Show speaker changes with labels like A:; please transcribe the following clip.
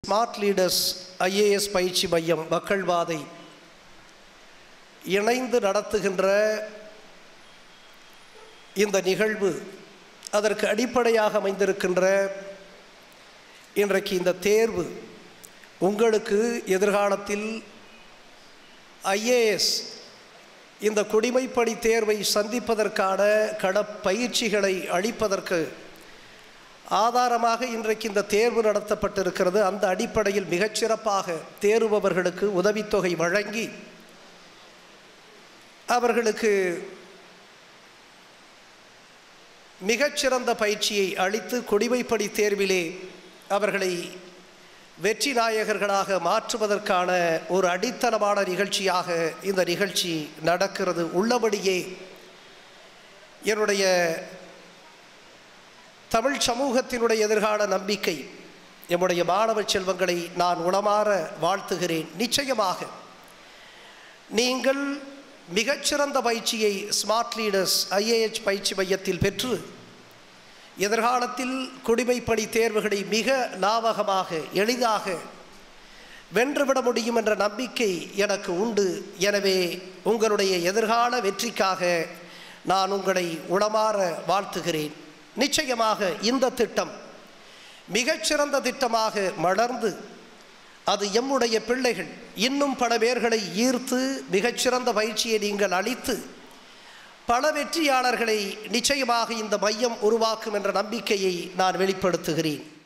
A: smart leaders IAS பயிற்சி மையம் மக்கள்வாதை இணைந்து நடத்துகின்ற இந்த நிகழ்வு அதற்கு அடிப்படையாக அமைந்திருக்கின்ற இன்றைக்கு இந்த தேர்வு உங்களுக்கு எதிர்காலத்தில் ஐஏஎஸ் இந்த குடிமைப்பணி தேர்வை சந்திப்பதற்கான கள பயிற்சிகளை அளிப்பதற்கு ஆதாரமாக இன்றைக்கு இந்த தேர்வு நடத்தப்பட்டிருக்கிறது அந்த அடிப்படையில் மிகச்சிறப்பாக தேர்பவர்களுக்கு உதவித்தொகை வழங்கி அவர்களுக்கு மிகச்சிறந்த பயிற்சியை அளித்து குடிமைப்பணி தேர்விலே அவர்களை வெற்றி நாயகர்களாக மாற்றுவதற்கான ஒரு அடித்தளமான நிகழ்ச்சியாக இந்த நிகழ்ச்சி நடக்கிறது உள்ளபடியே என்னுடைய தமிழ் சமூகத்தினுடைய எதிர்கால நம்பிக்கை எம்முடைய மாணவ செல்வங்களை நான் உளமாற வாழ்த்துகிறேன் நிச்சயமாக நீங்கள் மிகச்சிறந்த பயிற்சியை ஸ்மார்ட் லீடர்ஸ் ஐஏஎச் பயிற்சி மையத்தில் பெற்று எதிர்காலத்தில் குடிமைப்பணி தேர்வுகளை மிக லாவகமாக எளிதாக வென்றுவிட முடியும் என்ற நம்பிக்கை எனக்கு உண்டு எனவே உங்களுடைய எதிர்கால வெற்றிக்காக நான் உங்களை உளமாற வாழ்த்துகிறேன் நிச்சயமாக இந்த திட்டம் மிகச்சிறந்த திட்டமாக மலர்ந்து அது எம்முடைய பிள்ளைகள் இன்னும் பல பேர்களை ஈர்த்து மிகச்சிறந்த பயிற்சியை நீங்கள் அளித்து பல வெற்றியாளர்களை நிச்சயமாக இந்த மையம் உருவாக்கும் என்ற நம்பிக்கையை நான் வெளிப்படுத்துகிறேன்